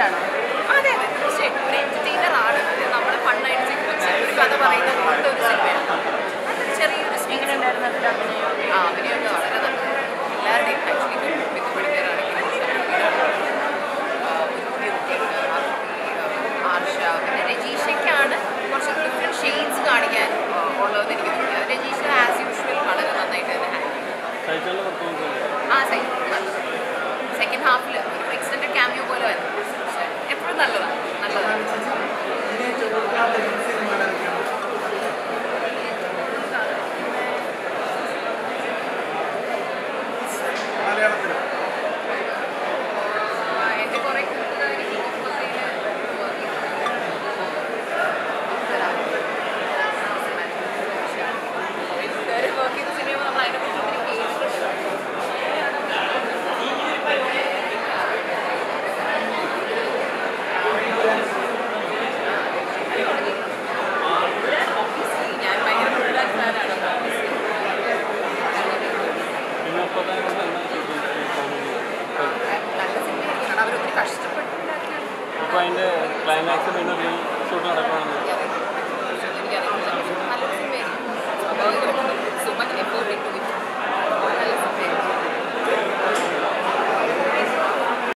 ആണ് അതെ അതെ തീർച്ചയായിട്ടും ഒരു എന്റർടൈനർ ആണ് നമ്മളെ ഫണ്ണായിട്ട് വെച്ച് ഒരു കഥ പറയുന്ന പോലത്തെ ഒരു സിനിമയാണ് നല്ലൊരു ചെറിയൊരു സ്പീക്കർ ഉണ്ടായിരുന്നു അതിൽ അഭിനയം ആ അഭിനയമൊക്കെ വളരെ നല്ലത് എല്ലാവരുടെയും ആക്ച്വലി മിത്ത് പഠിക്കാനാണെങ്കിൽ ആർഷ പിന്നെ രജീഷയ്ക്കാണ് കുറച്ച് ഡിഫറെൻറ്റ് ഷെയ്ഡ്സ് കാണിക്കാൻ ആ, ഉള്ളതെന്ന് എനിക്ക് തോന്നി അത് രജീഷ് ആസ് യൂഷ്വൽ വളരെ നന്നായിട്ട് തന്നെ ഹാൻഡിൽ ചെയ്തു ആ സെക്കൻഡ് ഹാഫിൽ ഒരു എക്സ്റ്റൻഡ് ക്യാമിയോ പോലെ വന്നു എപ്പോഴും നല്ലതാണ് നല്ലതാണ് ആ, എൻ്റെ കുറേ കൂട്ടുകാർ ഈ കുടുംബത്തില് കുറേ കൂട്ടുകാർ വർക്ക് ചെയ്ത സിനിമ നമ്മൾ അതിനെക്കുറിച്ച് ഒത്തിരി കേട്ടിട്ടുണ്ട് ഞാൻ ഭയങ്കര ഫുട്ബോൾ ഫാനാണ് നല്ല സിനിമയായിരിക്കും കാരണം അവരൊത്തിരി കഷ്ടപ്പെട്ടുണ്ടാക്കിയാണ് അപ്പോൾ അതിൻ്റെ ക്ലൈമാക്സ് വീണ്ടും ഷൂട്ട് നടക്കുകയാണെന്ന്